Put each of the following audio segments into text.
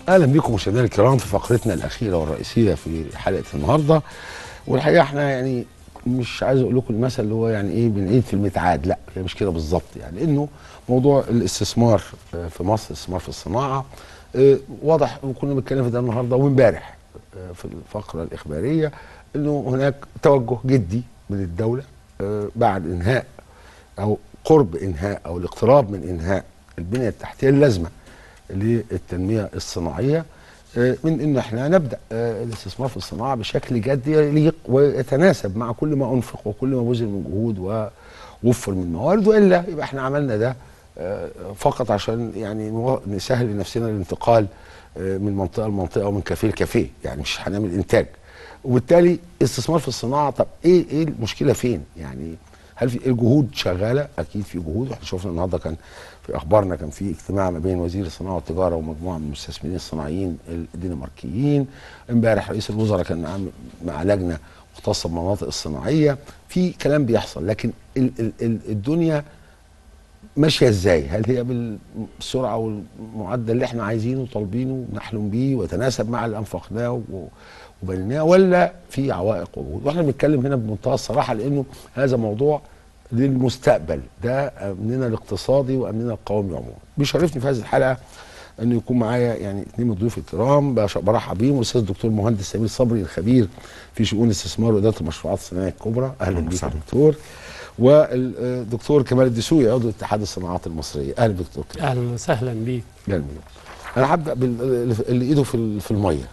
اهلا بكم مشاهدينا الكرام في فقرتنا الاخيره والرئيسيه في حلقه النهارده والحقيقه احنا يعني مش عايز اقول لكم المثل اللي هو يعني ايه بنعيد في المتعاد لا هي مش كده بالظبط يعني انه موضوع الاستثمار آه، في مصر الاستثمار في الصناعه آه، واضح وكنا بنتكلم في ده النهارده وامبارح آه، في الفقره الاخباريه انه هناك توجه جدي من الدوله آه، بعد انهاء او قرب انهاء او الاقتراب من انهاء البنيه التحتيه اللازمه للتنميه الصناعيه آه، من ان احنا نبدا آه، الاستثمار في الصناعه بشكل جاد يليق ويتناسب مع كل ما انفق وكل ما بذل من جهود ووفر من موارد والا يبقى احنا عملنا ده آه، فقط عشان يعني نو- نسهل لنفسنا الانتقال آه، من منطقه لمنطقه ومن كافيه لكافيه يعني مش هنعمل انتاج وبالتالي استثمار في الصناعه طب ايه ايه المشكله فين يعني هل في الجهود شغاله اكيد في جهود احنا شفنا النهارده كان في اخبارنا كان في اجتماع ما بين وزير الصناعه والتجاره ومجموعه من المستثمرين الصناعيين الدنماركيين امبارح رئيس الوزراء كان عام- مع لجنه مختصه بالمناطق الصناعيه في كلام بيحصل لكن ال ال ال الدنيا ماشيه ازاي؟ هل هي بالسرعه والمعدل اللي احنا عايزينه وطالبينه ونحلم بيه ويتناسب مع اللي انفقناه و- وبنيناه ولا في عوائق وجهود؟ واحنا بنتكلم هنا بمنتهى الصراحه لانه هذا موضوع للمستقبل ده امننا الاقتصادي وامننا القومي عموما. بيشرفني في هذه الحلقه انه يكون معايا يعني اثنين من ضيوف الكرام بش- برحب بيهم الاستاذ الدكتور مهندس سمير صبري الخبير في شؤون الاستثمار واداره المشروعات الصناعيه الكبرى اهلا بك يا دكتور والدكتور كمال الدسوقي عضو اتحاد الصناعات المصريه اهلا دكتور كمال اهلا وسهلا بيك اهلا بيك. انا هبدا بال- اللي ايده في ال- في الميه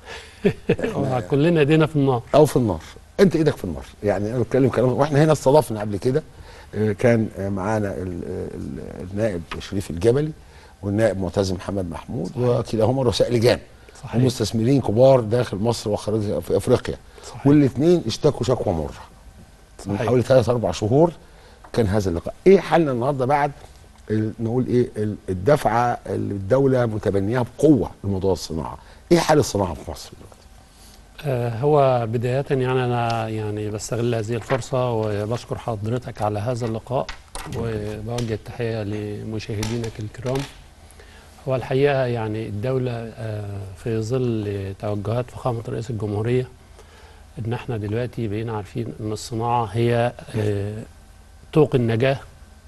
هو كلنا ايدينا في النار او في النار انت ايدك في النار يعني انا بتكلم كلام واحنا هنا استضفنا قبل كده آه، كان آه، معانا ال- ال- النائب شريف الجبلي والنائب معتز محمد محمود وكلاهما رؤساء لجان صحيح ومستثمرين كبار داخل مصر وخارج في افريقيا صحيح والاثنين اشتكوا شكوى مره من صحيح. حوالي ثلاث اربع شهور كان هذا اللقاء ايه حلنا النهارده بعد ال- نقول ايه ال- الدفعه اللي الدوله متبنياها بقوه لموضوع الصناعه ايه حال الصناعه في مصر دلوقتي آه هو بداية يعني أنا يعني بستغل هذه الفرصة وبشكر حضرتك على هذا اللقاء وبوجه التحية لمشاهدينك الكرام هو الحقيقة يعني الدولة آه في ظل توجهات فخامة رئيس الجمهورية إن احنا دلوقتي بقينا عارفين إن الصناعة هي آه طوق النجاة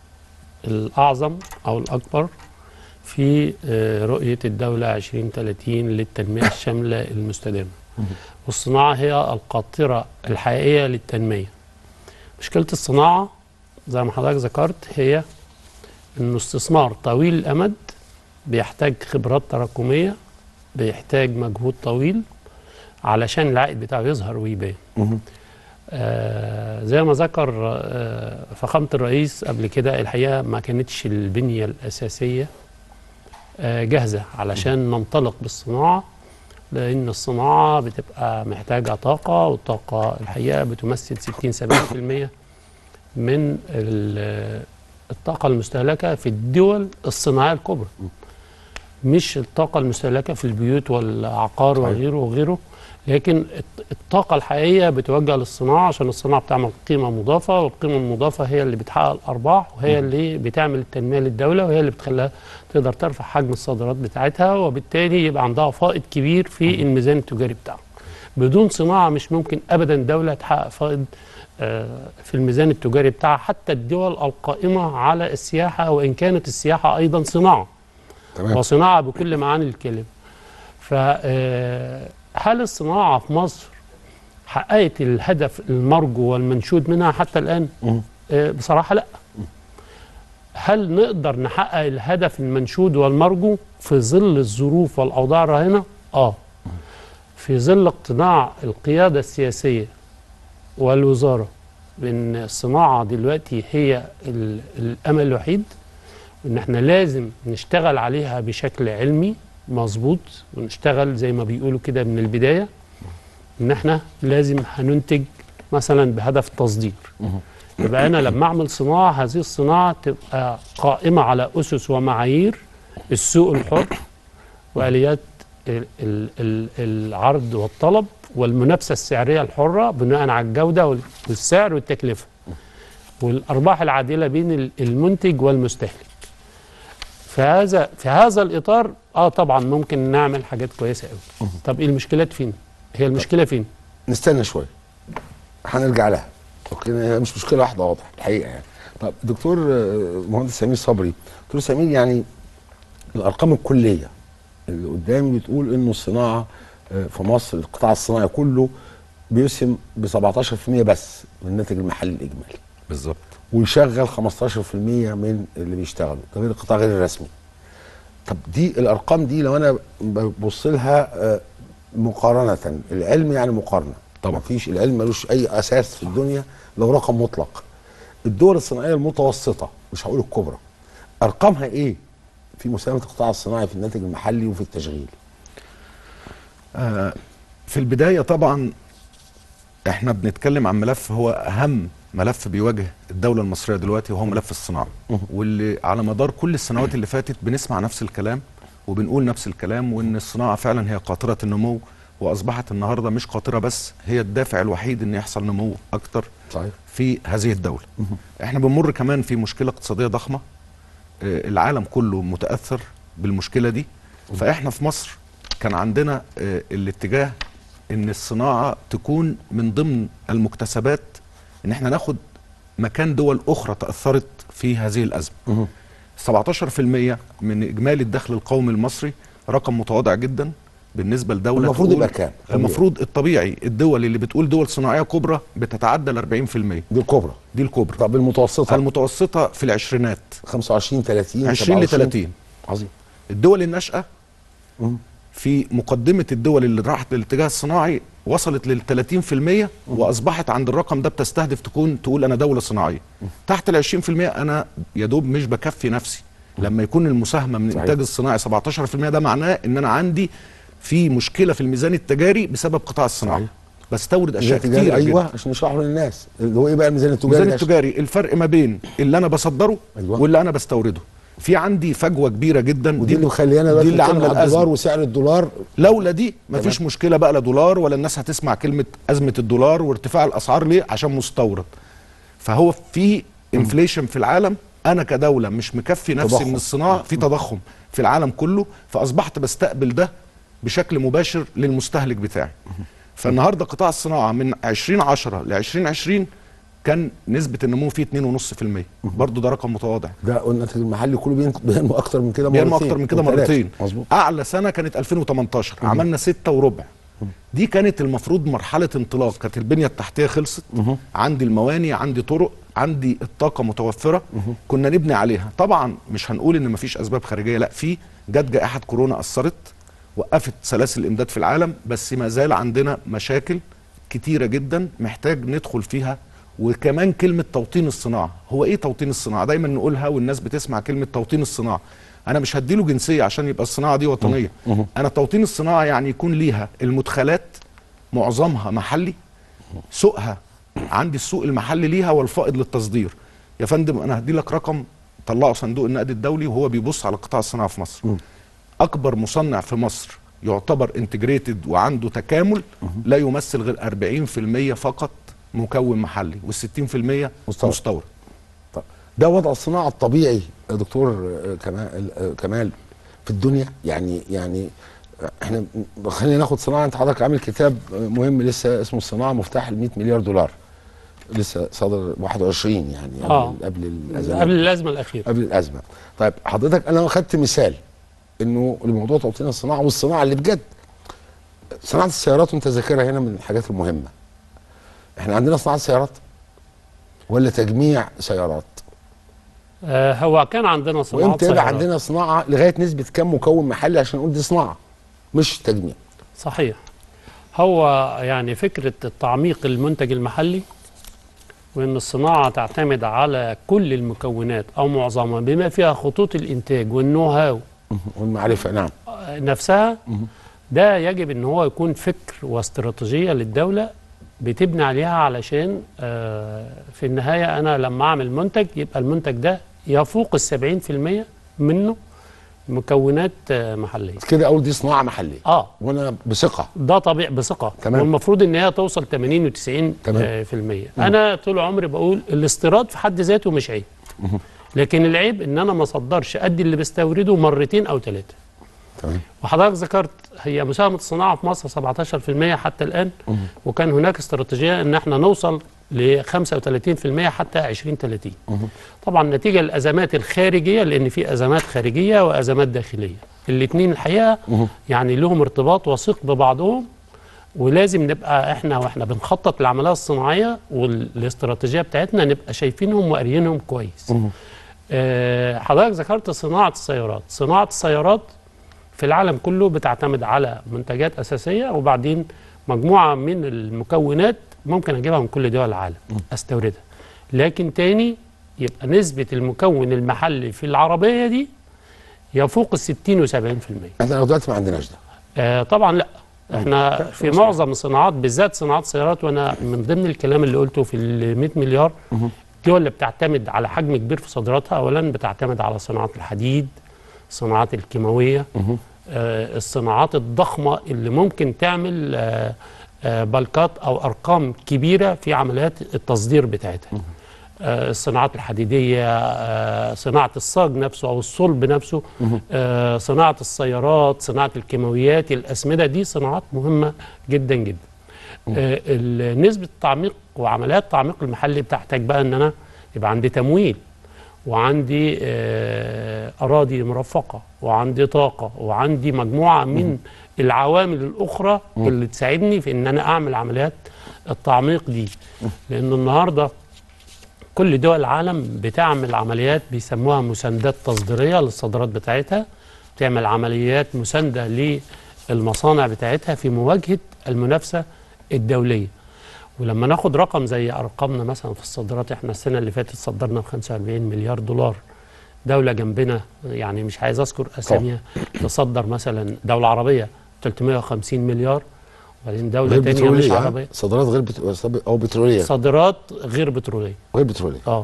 الأعظم أو الأكبر في آه، رؤية الدولة 2030 للتنمية الشاملة المستدامة والصناعة هي القاطرة الحقيقية للتنمية مشكلة الصناعة زي ما حضرتك ذكرت هي انه استثمار طويل الامد بيحتاج خبرات تراكمية بيحتاج مجهود طويل علشان العائد بتاعه يظهر ويبان آه زي ما ذكر آه فخامة الرئيس قبل كده الحقيقة ما كانتش البنية الأساسية آه جاهزة علشان ننطلق بالصناعة لأن الصناعة بتبقى محتاجة طاقة والطاقة الحقيقة بتمثل 60 70% من ال- الطاقة المستهلكة في الدول الصناعية الكبرى مش الطاقة المستهلكة في البيوت والعقار صحيح. وغيره وغيره لكن الط- الطاقة الحقيقية بتوجه للصناعة عشان الصناعة بتعمل قيمة مضافة والقيمة المضافة هي اللي بتحقق الأرباح وهي اللي بتعمل التنمية للدولة وهي اللي بتخليها تقدر ترفع حجم الصادرات بتاعتها وبالتالي يبقى عندها فائض كبير في الميزان التجاري بتاعها بدون صناعة مش ممكن أبدا دولة تحقق فائض آه، في الميزان التجاري بتاعها حتى الدول القائمة على السياحة وإن كانت السياحة أيضا صناعة تمام وصناعة بكل معاني الكلمة فهل الصناعة في مصر حققت الهدف المرجو والمنشود منها حتى الآن؟ مم. آه، بصراحة لا هل نقدر نحقق الهدف المنشود والمرجو في ظل الظروف والأوضاع الراهنة؟ آه في ظل اقتناع القيادة السياسية والوزارة بأن الصناعة دلوقتي هي ال- الأمل الوحيد وان احنا لازم نشتغل عليها بشكل علمي مظبوط ونشتغل زي ما بيقولوا كده من البدايه ان احنا لازم هننتج مثلا بهدف تصدير يبقى انا لما اعمل صناعه هذه الصناعه تبقى قائمه على اسس ومعايير السوق الحر واليات ال- ال- ال- العرض والطلب والمنافسه السعريه الحره بناء على الجوده وال- والسعر والتكلفه والارباح العادله بين ال- المنتج والمستهلك في هذا في هذا الاطار اه طبعا ممكن نعمل حاجات كويسه قوي طب ايه المشكلات فين هي المشكله فين نستنى شويه هنرجع لها اوكي هي مش مشكله واحده واضح الحقيقه يعني طب دكتور آه، مهندس سمير صبري دكتور سمير يعني الارقام الكليه اللي قدامي بتقول انه الصناعه آه، في مصر القطاع الصناعي كله بيسهم ب 17% بس من الناتج المحلي الاجمالي بالظبط ويشغل 15% من اللي بيشتغلوا ده غير القطاع غير الرسمي طب دي الارقام دي لو انا ببص لها آه، مقارنه العلم يعني مقارنه طبعا. مفيش العلم ملوش اي اساس في الدنيا لو رقم مطلق الدول الصناعيه المتوسطه مش هقول الكبرى ارقامها ايه في مساهمه القطاع الصناعي في الناتج المحلي وفي التشغيل آه، في البداية طبعا احنا بنتكلم عن ملف هو أهم ملف بيواجه الدولة المصرية دلوقتي وهو ملف الصناعة واللي على مدار كل السنوات اللي فاتت بنسمع نفس الكلام وبنقول نفس الكلام وان الصناعة فعلا هي قاطرة النمو واصبحت النهاردة مش قاطرة بس هي الدافع الوحيد ان يحصل نمو اكتر صحيح في هذه الدولة احنا بنمر كمان في مشكلة اقتصادية ضخمة آه، العالم كله متأثر بالمشكلة دي فاحنا في مصر كان عندنا آه، الاتجاه ان الصناعة تكون من ضمن المكتسبات ان احنا ناخد مكان دول اخرى تأثرت في هذه الازمة 17% من اجمالي الدخل القومي المصري رقم متواضع جدا بالنسبه لدوله المفروض تقول- يبقى كام؟ المفروض الطبيعي الدول اللي بتقول دول صناعيه كبرى بتتعدى ال 40% دي الكبرى دي الكبرى طب المتوسطه المتوسطه في العشرينات 25 30 20 ل 27. 30 عظيم الدول الناشئه مم. في مقدمه الدول اللي راحت للاتجاه الصناعي وصلت لل 30% واصبحت عند الرقم ده بتستهدف تكون تقول انا دوله صناعيه تحت ال 20% انا يا دوب مش بكفي نفسي لما يكون المساهمه من صحيح. الانتاج الصناعي 17% ده معناه ان انا عندي في مشكله في الميزان التجاري بسبب قطاع الصناعه صحيح. بستورد اشياء ميزان تجاري كتير ايوه عشان نشرحه للناس اللي هو ايه بقى الميزان التجاري الميزان ده؟ التجاري الفرق ما بين اللي انا بصدره أيوة. واللي انا بستورده في عندي فجوه كبيره جدا ودي اللي مخليانا دلوقتي دي اللي نتكلم عامله على الدولار الازمه وسعر الدولار لولا دي مفيش مشكله بقى لا دولار ولا الناس هتسمع كلمه ازمه الدولار وارتفاع الاسعار ليه عشان مستورد فهو في انفليشن في العالم انا كدوله مش مكفي نفسي تضخم. من الصناعه في تضخم في العالم كله فاصبحت بستقبل ده بشكل مباشر للمستهلك بتاعي فالنهارده قطاع الصناعه من 2010 ل 2020 كان نسبه النمو فيه 2.5% برضه ده رقم متواضع ده الناتج المحلي كله بين- بينمو اكتر من كده مرتين بينمو اكتر من كده وثلاثة. مرتين مظبوط اعلى سنه كانت 2018 عملنا ستة وربع دي كانت المفروض مرحله انطلاق كانت البنيه التحتيه خلصت عندي المواني عندي طرق عندي الطاقه متوفره كنا نبني عليها طبعا مش هنقول ان مفيش اسباب خارجيه لا في جت جائحه كورونا اثرت وقفت سلاسل الامداد في العالم بس ما زال عندنا مشاكل كتيره جدا محتاج ندخل فيها وكمان كلمه توطين الصناعه هو ايه توطين الصناعه دايما نقولها والناس بتسمع كلمه توطين الصناعه انا مش هديله جنسيه عشان يبقى الصناعه دي وطنيه انا توطين الصناعه يعني يكون ليها المدخلات معظمها محلي سوقها عندي السوق المحلي ليها والفائض للتصدير يا فندم انا هدي لك رقم طلعه صندوق النقد الدولي وهو بيبص على قطاع الصناعه في مصر اكبر مصنع في مصر يعتبر انتجريتد وعنده تكامل لا يمثل غير 40% فقط مكون محلي وال60% مستورد. مستورد, مستورد. طب ده وضع الصناعه الطبيعي يا دكتور آه، كمال آه، كمال في الدنيا يعني يعني آه، احنا م- خلينا ناخد صناعه انت حضرتك عامل كتاب آه، مهم لسه اسمه الصناعه مفتاح ال 100 مليار دولار لسه صدر 21 يعني قبل آه. قبل الازمه قبل الازمه الاخيره قبل الازمه طيب حضرتك انا خدت مثال انه لموضوع توطين الصناعه والصناعه اللي بجد صناعه السيارات وانت ذاكرها هنا من الحاجات المهمه احنا عندنا صناعه سيارات ولا تجميع سيارات آه هو كان عندنا صناعه وامتى يبقى سيارات. عندنا صناعه لغايه نسبه كم مكون محلي عشان نقول دي صناعه مش تجميع صحيح هو يعني فكرة التعميق المنتج المحلي وأن الصناعة تعتمد على كل المكونات أو معظمها بما فيها خطوط الإنتاج والنو هاو والمعرفه نعم نفسها ده يجب أن هو يكون فكر واستراتيجية للدولة بتبني عليها علشان آه، في النهاية أنا لما أعمل منتج يبقى المنتج ده يفوق السبعين في المية منه مكونات آه، محلية كده اقول دي صناعه محليه آه وانا بثقه ده طبيعي بثقه تمام. والمفروض ان هي توصل 80 و90 تمام. آه، في المية انا طول عمري بقول الاستيراد في حد ذاته مش عيب لكن العيب ان انا ما اصدرش قد اللي بستورده مرتين او ثلاثه تمام وحضرتك ذكرت هي مساهمه الصناعه في مصر 17% حتى الان وكان هناك استراتيجيه ان احنا نوصل ل 35% حتى 2030 طبعا نتيجه للازمات الخارجيه لان في ازمات خارجيه وازمات داخليه الاثنين الحقيقه يعني لهم ارتباط وثيق ببعضهم ولازم نبقى احنا واحنا بنخطط للعمليه الصناعيه والاستراتيجيه بتاعتنا نبقى شايفينهم وقاريينهم كويس. آه، حضرتك ذكرت صناعه السيارات، صناعه السيارات في العالم كله بتعتمد على منتجات اساسيه وبعدين مجموعه من المكونات ممكن اجيبها من كل دول العالم استوردها. لكن تاني يبقى نسبه المكون المحلي في العربيه دي يفوق ال 60 و 70%. احنا دلوقتي ما عندناش ده آه طبعا لا احنا في معظم الصناعات بالذات صناعات السيارات وانا من ضمن الكلام اللي قلته في ال 100 مليار الدول اللي بتعتمد على حجم كبير في صادراتها اولا بتعتمد على صناعه الحديد الصناعات الكيماويه آه الصناعات الضخمه اللي ممكن تعمل آه آه بالكات او ارقام كبيره في عمليات التصدير بتاعتها آه، الصناعات الحديدية آه، صناعة الصاج نفسه أو الصلب نفسه آه، صناعة السيارات صناعة الكيماويات الأسمدة دي صناعات مهمة جدا جدا آه، ال- نسبة التعميق وعمليات التعميق المحلي بتحتاج بقى أن أنا يبقى عندي تمويل وعندي آه، أراضي مرفقة وعندي طاقة وعندي مجموعة من العوامل الأخرى اللي تساعدني في أن أنا أعمل عمليات التعميق دي لأن النهارده كل دول العالم بتعمل عمليات بيسموها مساندات تصديريه للصادرات بتاعتها بتعمل عمليات مسانده للمصانع بتاعتها في مواجهه المنافسه الدوليه ولما ناخد رقم زي ارقامنا مثلا في الصادرات احنا السنه اللي فاتت صدرنا ب 45 مليار دولار دوله جنبنا يعني مش عايز اذكر اساميها تصدر مثلا دوله عربيه 350 مليار وبعدين دوله غير ثانيه مش بتروليه ها؟ عربيه صادرات غير بت... او بتروليه صادرات غير بتروليه غير بتروليه اه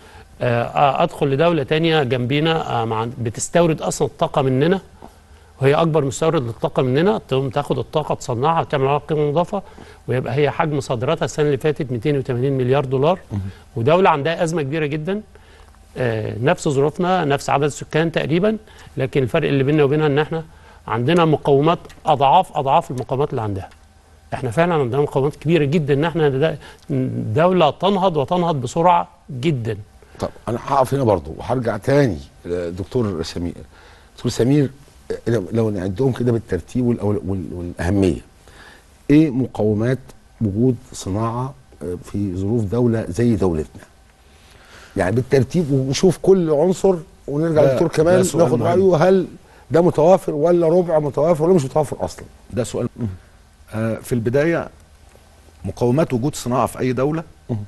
آه، ادخل لدوله تانية جنبينا آه، مع بتستورد اصلا الطاقه مننا وهي اكبر مستورد للطاقه مننا تقوم تاخد الطاقه تصنعها وتعمل عليها قيمه مضافه ويبقى هي حجم صادراتها السنه اللي فاتت 280 مليار دولار ودوله عندها ازمه كبيره جدا آه، نفس ظروفنا نفس عدد السكان تقريبا لكن الفرق اللي بيننا وبينها ان احنا عندنا مقومات اضعاف اضعاف المقومات اللي عندها احنا فعلا عندنا مقومات كبيره جدا ان احنا د- دوله تنهض وتنهض بسرعه جدا طب انا هقف هنا برضو وهرجع تاني لدكتور سمير دكتور سمير لو- لو نعدهم كده بالترتيب والأول- وال- والاهميه ايه مقومات وجود صناعه آه، في ظروف دوله زي دولتنا يعني بالترتيب ونشوف كل عنصر ونرجع ده- لدكتور ده كمال سؤال ناخد مهم. رايه هل ده متوافر ولا ربع متوافر ولا مش متوافر اصلا ده سؤال آه في البدايه مقومات وجود صناعه في اي دوله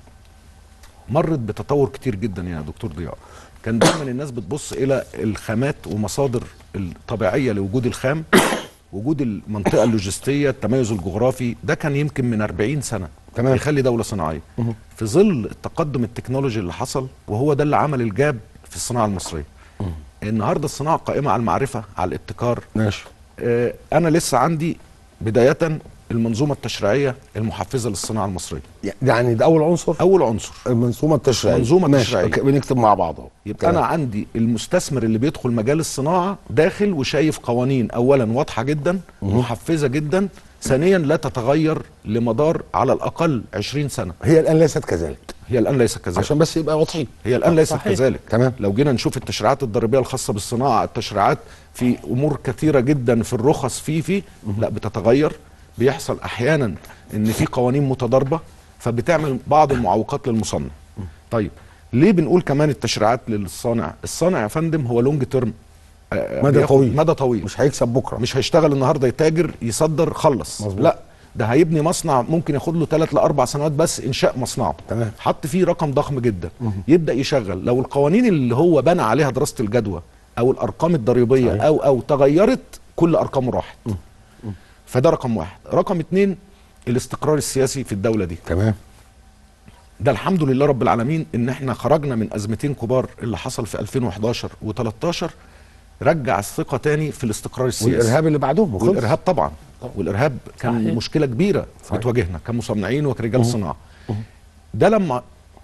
مرت بتطور كتير جدا يا دكتور ضياء كان دايما الناس بتبص الى الخامات ومصادر الطبيعيه لوجود الخام وجود المنطقه اللوجستيه التميز الجغرافي ده كان يمكن من 40 سنه تمام. يخلي دوله صناعيه في ظل التقدم التكنولوجي اللي حصل وهو ده اللي عمل الجاب في الصناعه المصريه النهارده الصناعه قائمه على المعرفه على الابتكار ماشي آه، انا لسه عندي بدايه المنظومه التشريعيه المحفزه للصناعه المصريه يعني ده اول عنصر اول عنصر المنظومه التشريعيه منظومة ماشي. تشريعية. أوكي، بنكتب مع بعض اهو يبقى انا عندي المستثمر اللي بيدخل مجال الصناعه داخل وشايف قوانين اولا واضحه جدا محفزه جدا ثانيا لا تتغير لمدار على الاقل 20 سنه هي الان ليست كذلك هي الان ليست كذلك عشان بس يبقى واضحين هي الان ليست صحيح. كذلك تمام. لو جينا نشوف التشريعات الضريبيه الخاصه بالصناعه التشريعات في امور كثيره جدا في الرخص في في لا بتتغير بيحصل احيانا ان في قوانين متضاربه فبتعمل بعض المعوقات للمصنع طيب ليه بنقول كمان التشريعات للصانع الصانع يا فندم هو لونج تيرم مدى طويل. مدى طويل مش هيكسب بكره مش هيشتغل النهارده يتاجر يصدر خلص مظبوط. لا ده هيبني مصنع ممكن ياخد له 3 لاربع سنوات بس انشاء مصنعه تمام. حط فيه رقم ضخم جدا يبدا يشغل لو القوانين اللي هو بنى عليها دراسه الجدوى او الارقام الضريبيه صحيح. او او تغيرت كل ارقامه راحت فده رقم واحد رقم اتنين الاستقرار السياسي في الدوله دي تمام ده الحمد لله رب العالمين ان احنا خرجنا من ازمتين كبار اللي حصل في 2011 و13 رجع الثقه تاني في الاستقرار السياسي والارهاب اللي بعدهم وخلص. والارهاب طبعا والارهاب كان صحيح. مشكله كبيره صحيح. بتواجهنا كمصنعين وكرجال صناعه ده لما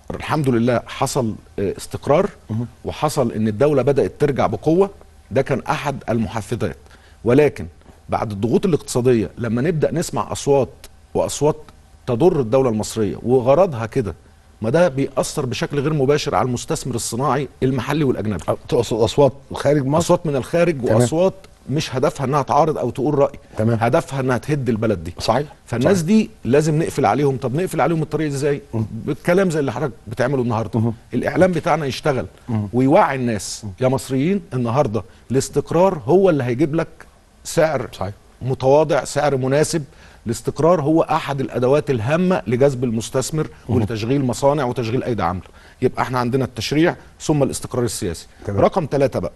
الحمد لله حصل آه، استقرار وحصل ان الدوله بدات ترجع بقوه ده كان احد المحفزات ولكن بعد الضغوط الاقتصاديه لما نبدا نسمع اصوات واصوات تضر الدوله المصريه وغرضها كده ما ده بيأثر بشكل غير مباشر على المستثمر الصناعي المحلي والاجنبي تقصد اصوات خارج مصر اصوات من الخارج تمام. واصوات مش هدفها انها تعارض او تقول راي تمام. هدفها انها تهد البلد دي صحيح فالناس صحيح. دي لازم نقفل عليهم طب نقفل عليهم الطريق ازاي بالكلام زي اللي حضرتك بتعمله النهارده الاعلام بتاعنا يشتغل ويوعي الناس يا مصريين النهارده الاستقرار هو اللي هيجيب لك سعر صحيح. متواضع سعر مناسب الاستقرار هو احد الادوات الهامه لجذب المستثمر ولتشغيل مصانع وتشغيل ايدي عامله يبقى احنا عندنا التشريع ثم الاستقرار السياسي تمام. رقم ثلاثة بقى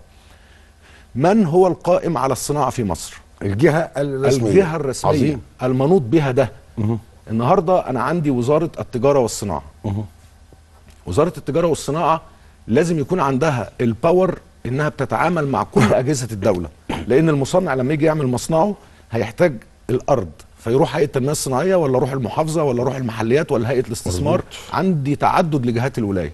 من هو القائم على الصناعه في مصر الجهه الرسميه الجهه الرسميه عظيم المنوط بها ده النهارده انا عندي وزاره التجاره والصناعه وزاره التجاره والصناعه لازم يكون عندها الباور انها بتتعامل مع كل اجهزه الدوله لان المصنع لما يجي يعمل مصنعه هيحتاج الارض فيروح هيئه التنميه الصناعيه ولا يروح المحافظه ولا يروح المحليات ولا هيئه الاستثمار مظبوط. عندي تعدد لجهات الولايه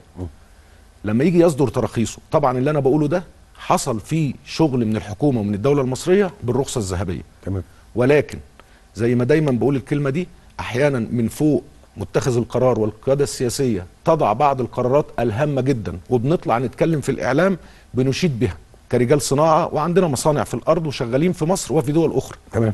لما يجي يصدر تراخيصه طبعا اللي انا بقوله ده حصل فيه شغل من الحكومه ومن الدوله المصريه بالرخصه الذهبيه تمام ولكن زي ما دايما بقول الكلمه دي احيانا من فوق متخذ القرار والقياده السياسيه تضع بعض القرارات الهامه جدا وبنطلع نتكلم في الاعلام بنشيد بها كرجال صناعه وعندنا مصانع في الارض وشغالين في مصر وفي دول اخرى تمام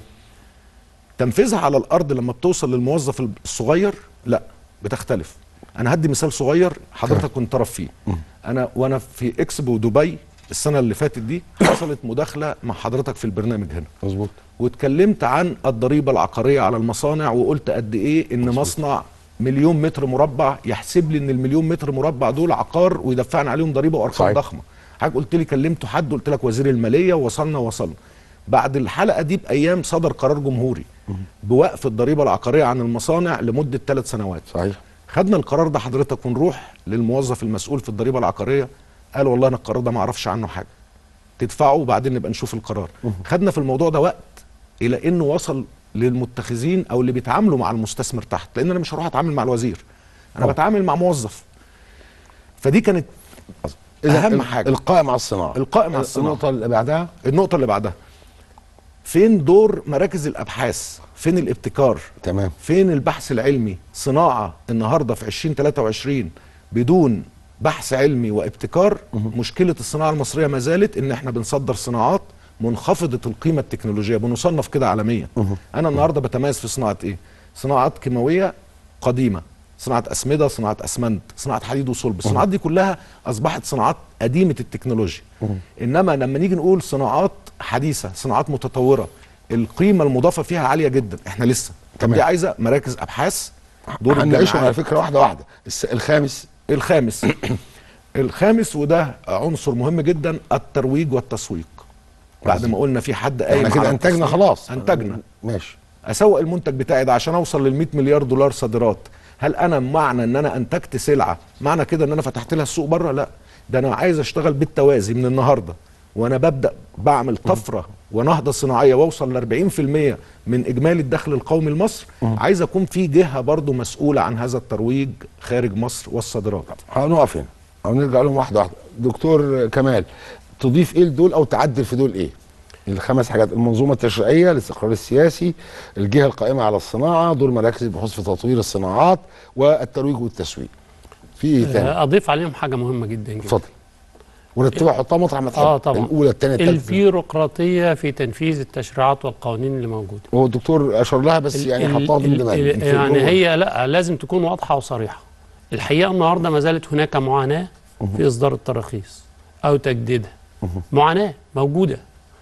تنفيذها على الارض لما بتوصل للموظف الصغير لا بتختلف انا هدي مثال صغير حضرتك كنت طرف فيه انا وانا في اكسبو دبي السنه اللي فاتت دي حصلت مداخله مع حضرتك في البرنامج هنا مظبوط واتكلمت عن الضريبه العقاريه على المصانع وقلت قد ايه ان مصنع مليون متر مربع يحسب لي ان المليون متر مربع دول عقار ويدفعني عليهم ضريبه وارقام صحيح. ضخمه حضرتك قلت لي كلمت حد قلت لك وزير الماليه ووصلنا وصلنا بعد الحلقه دي بايام صدر قرار جمهوري بوقف الضريبه العقاريه عن المصانع لمده ثلاث سنوات صحيح خدنا القرار ده حضرتك ونروح للموظف المسؤول في الضريبه العقاريه قال والله انا القرار ده ما اعرفش عنه حاجه تدفعه وبعدين نبقى نشوف القرار خدنا في الموضوع ده وقت الى انه وصل للمتخذين او اللي بيتعاملوا مع المستثمر تحت لان انا مش هروح اتعامل مع الوزير انا طبعا. بتعامل مع موظف فدي كانت إذا اهم ال- حاجه القائم على الصناعه القائم على الصناعة. النقطه اللي بعدها النقطه اللي بعدها فين دور مراكز الابحاث فين الابتكار تمام فين البحث العلمي صناعة النهاردة في 2023 بدون بحث علمي وابتكار مشكلة الصناعة المصرية ما زالت ان احنا بنصدر صناعات منخفضة القيمة التكنولوجية بنصنف كده عالميا انا النهاردة بتميز في صناعة ايه صناعات كيماوية قديمة صناعة أسمدة صناعة أسمنت صناعة حديد وصلب الصناعات دي كلها أصبحت صناعات قديمة التكنولوجيا إنما لما نيجي نقول صناعات حديثة صناعات متطورة القيمة المضافة فيها عالية جدا احنا لسه طب تمام. دي عايزة مراكز أبحاث دور هنعيشهم على الجامعات. فكره واحده واحده الس- الخامس الخامس الخامس وده عنصر مهم جدا الترويج والتسويق بعد ما قلنا في حد قايم احنا كده على انتجنا التسويق. خلاص انتجنا ماشي اسوق المنتج بتاعي ده عشان اوصل لل 100 مليار دولار صادرات هل انا معنى ان انا انتجت سلعه معنى كده ان انا فتحت لها السوق بره لا ده انا عايز اشتغل بالتوازي من النهارده وانا ببدا بعمل طفره ونهضه صناعيه واوصل ل 40% من اجمالي الدخل القومي لمصر عايز اكون في جهه برضو مسؤوله عن هذا الترويج خارج مصر والصادرات هنقف هنا او نرجع لهم واحده واحده دكتور كمال تضيف ايه لدول او تعدل في دول ايه الخمس حاجات المنظومه التشريعيه الاستقرار السياسي الجهه القائمه على الصناعه دور مراكز البحوث في تطوير الصناعات والترويج والتسويق في ايه تاني آه، اضيف عليهم حاجه مهمه جدا جدا اتفضل ورتبها حطها مطرح ما تحب اه طبعا الاولى الثانيه الثالثه البيروقراطيه في تنفيذ التشريعات والقوانين اللي موجوده هو الدكتور اشار لها بس ال- يعني ال- حطها ضمن ال- دماغي ال- يعني هي لا لازم تكون واضحه وصريحه الحقيقه النهارده ما زالت هناك معاناه في اصدار التراخيص او تجديدها معاناه موجوده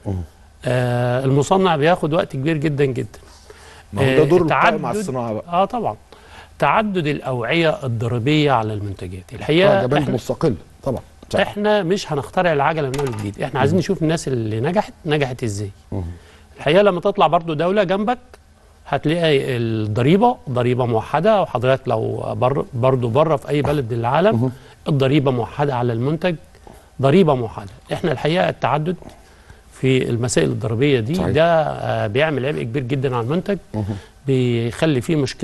آه المصنع بياخد وقت كبير جدا جدا ما هو ده آه، دور القائم على تعدد- الصناعه بقى اه طبعا تعدد الاوعيه الضريبيه على المنتجات الحقيقه ده بنك احنا, مستقل طبعا صح. احنا مش هنخترع العجله من اول جديد احنا عايزين نشوف الناس اللي نجحت نجحت ازاي الحقيقه لما تطلع برضو دوله جنبك هتلاقي الضريبه ضريبه موحده وحضرتك لو بر برضو بره في اي بلد للعالم الضريبه موحده على المنتج ضريبه موحده احنا الحقيقه التعدد في المسائل الضريبيه دي صحيح. ده آه، بيعمل عبء كبير جدا على المنتج بيخلي فيه مشكله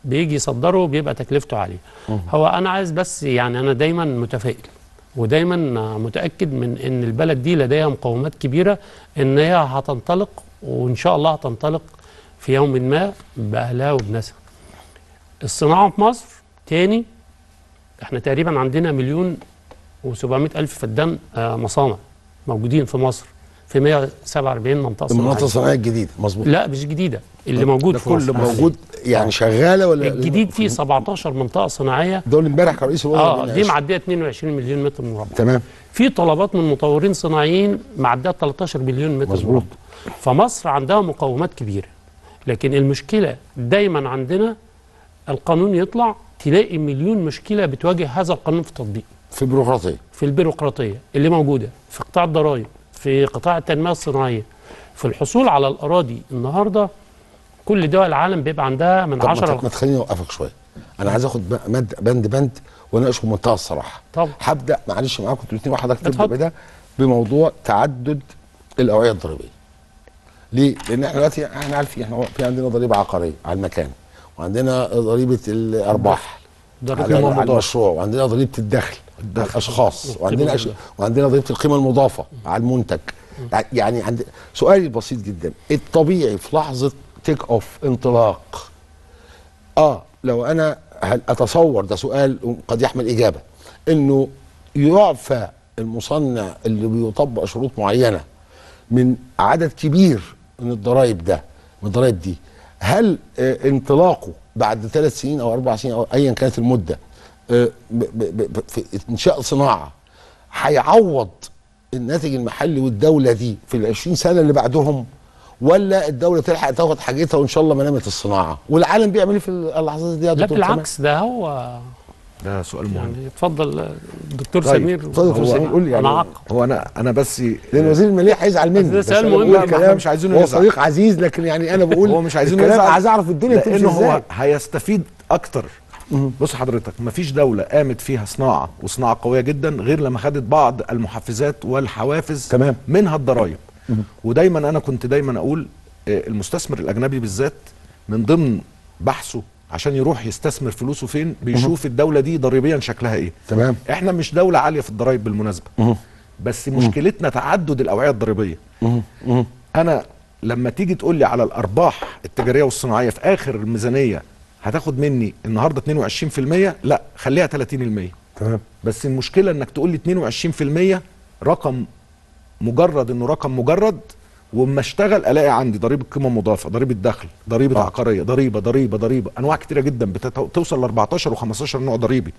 بيجي يصدره بيبقى تكلفته عاليه هو انا عايز بس يعني انا دايما متفائل ودايما متاكد من ان البلد دي لديها مقومات كبيره ان هي هتنطلق وان شاء الله هتنطلق في يوم ما باهلها وبناسها الصناعه في مصر تاني احنا تقريبا عندنا مليون و700 الف فدان آه، مصانع موجودين في مصر في 147 منطقه المناطق صناعيه الصناعيه الجديده مظبوط لا مش جديده اللي موجود ده في كل مصر موجود يعني شغاله ولا الجديد فيه 17 منطقه صناعيه دول امبارح كان رئيس الوزراء اه بيناقش. دي معديه 22 مليون متر مربع تمام في طلبات من مطورين صناعيين معديه 13 مليون متر مظبوط. مربع فمصر عندها مقومات كبيره لكن المشكله دايما عندنا القانون يطلع تلاقي مليون مشكله بتواجه هذا القانون في التطبيق في بيروقراطيه في البيروقراطيه اللي موجوده في قطاع الضرائب في قطاع التنميه الصناعيه في الحصول على الاراضي النهارده كل دول العالم بيبقى عندها من طب ما 10 ت- ما تخليني اوقفك شويه انا عايز اخد ب- مد بند بند واناقشه بمنتهى الصراحه طبعا. هبدا معلش معاكم انتوا الاثنين وحضرتك تبدا اتفضل. بده بموضوع تعدد الاوعيه الضريبيه ليه؟ لان احنا دلوقتي احنا عارفين احنا في عندنا ضريبه عقاريه على المكان وعندنا ضريبه الارباح ضريبة على, القيمة على المضافة. المشروع وعندنا ضريبه الدخل على الاشخاص وعندنا أش... وعندنا ضريبه القيمه المضافه على المنتج يعني عند سؤالي بسيط جدا الطبيعي في لحظه تيك اوف انطلاق اه لو انا هل اتصور ده سؤال قد يحمل اجابه انه يعفى المصنع اللي بيطبق شروط معينه من عدد كبير من الضرائب ده من الضرائب دي هل آه انطلاقه بعد ثلاث سنين او اربع سنين او ايا كانت المده آه ب- ب- ب- في انشاء صناعه هيعوض الناتج المحلي والدوله دي في ال 20 سنه اللي بعدهم ولا الدوله تلحق تاخد حاجتها وان شاء الله ما نامت الصناعه والعالم بيعمل ايه في اللحظات دي يا لا دكتور سامح؟ بالعكس ده هو ده سؤال مهم يعني اتفضل الدكتور طيب، سمير اتفضل يا دكتور هو سمير، قول لي يعني. انا عقب هو انا انا بس لان وزير الماليه هيزعل مني ده بس سؤال أنا مهم بقول أوي. الكلام إحنا مش عايزينه هو يزعل. صديق عزيز لكن يعني انا بقول هو مش عايزينه الكلام يزعل عايز اعرف الدنيا بتمشي لانه هو ازاي هيستفيد اكتر بص حضرتك مفيش دوله قامت فيها صناعه وصناعه قويه جدا غير لما خدت بعض المحفزات والحوافز تمام. منها الضرائب ودايما انا كنت دايما اقول آه، المستثمر الاجنبي بالذات من ضمن بحثه عشان يروح يستثمر فلوسه فين بيشوف الدوله دي ضريبيا شكلها ايه تمام احنا مش دوله عاليه في الضرائب بالمناسبه بس مشكلتنا تعدد الاوعيه الضريبيه انا لما تيجي تقول لي على الارباح التجاريه والصناعيه في اخر الميزانيه هتاخد مني النهارده 22% لا خليها 30% تمام بس المشكله انك تقول لي 22% رقم مجرد انه رقم مجرد واما اشتغل الاقي عندي ضريبه قيمه مضافه ضريبه دخل ضريبه آه. عقاريه ضريبه ضريبه ضريبه انواع كتيره جدا بتوصل ل 14 و15 نوع ضريبي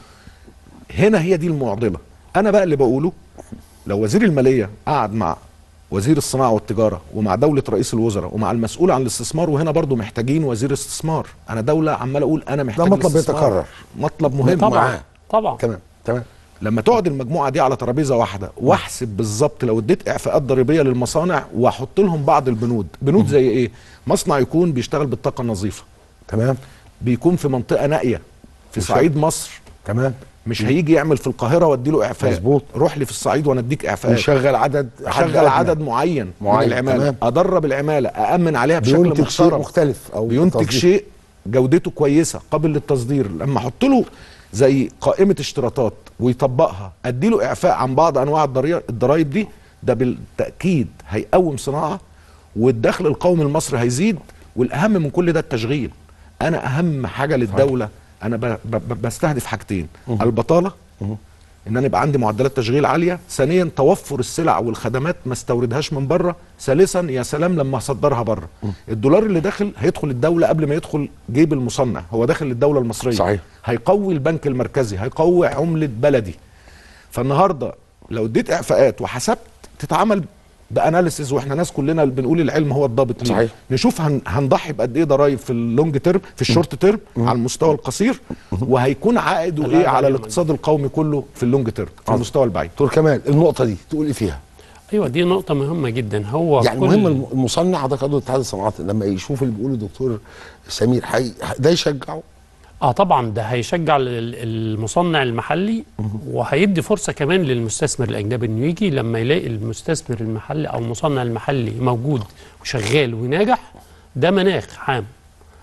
هنا هي دي المعضله انا بقى اللي بقوله لو وزير الماليه قعد مع وزير الصناعه والتجاره ومع دوله رئيس الوزراء ومع المسؤول عن الاستثمار وهنا برضو محتاجين وزير استثمار انا دوله عمال اقول انا محتاج مطلب الاستثمار. بيتكرر. مطلب مهم طبعا معاه. طبعا تمام تمام لما تقعد المجموعه دي على ترابيزه واحده واحسب بالظبط لو اديت اعفاءات ضريبيه للمصانع واحط لهم بعض البنود بنود زي ايه مصنع يكون بيشتغل بالطاقه النظيفه تمام بيكون في منطقه نائيه في مش- صعيد مصر تمام مش هيجي يعمل في القاهره واديله اعفاء مظبوط. روح لي في الصعيد وانا اديك اعفاء ويشغل عدد اشغل أدنى. عدد معين, معين، من العماله تمام. ادرب العماله اامن عليها بشكل بينتج شيء محترم مختلف او بينتج تصدير. شيء جودته كويسه قابل للتصدير لما احط له زي قائمه اشتراطات ويطبقها ادي له اعفاء عن بعض انواع الضري- الضرايب دي ده بالتاكيد هيقوم صناعه والدخل القومي المصري هيزيد والاهم من كل ده التشغيل انا اهم حاجه للدوله انا ب- ب- ب- بستهدف حاجتين البطاله ان انا يبقى عندي معدلات تشغيل عاليه ثانيا توفر السلع والخدمات ما استوردهاش من بره ثالثا يا سلام لما اصدرها بره الدولار اللي داخل هيدخل الدوله قبل ما يدخل جيب المصنع هو داخل للدوله المصريه صحيح. هيقوي البنك المركزي هيقوي عمله بلدي فالنهارده لو اديت اعفاءات وحسبت تتعمل باناليسيز واحنا ناس كلنا اللي بنقول العلم هو الضابط ليه صحيح. نشوف هن هنضحي بقد ايه ضرايب في اللونج تيرم في الشورت تيرم على المستوى القصير وهيكون عائده لا، ايه لا، على لا، الاقتصاد القومي كله في اللونج تيرم في المستوى البعيد دكتور كمال النقطه دي تقول ايه فيها ايوه دي نقطه مهمه جدا هو يعني كل- مهم الم- المصنع حضرتك عضو اتحاد الصناعات لما يشوف اللي بيقوله الدكتور سمير حي ده يشجعه اه طبعا ده هيشجع ال- المصنع المحلي وهيدي فرصه كمان للمستثمر الاجنبي انه يجي لما يلاقي المستثمر المحلي او المصنع المحلي موجود وشغال وناجح ده مناخ عام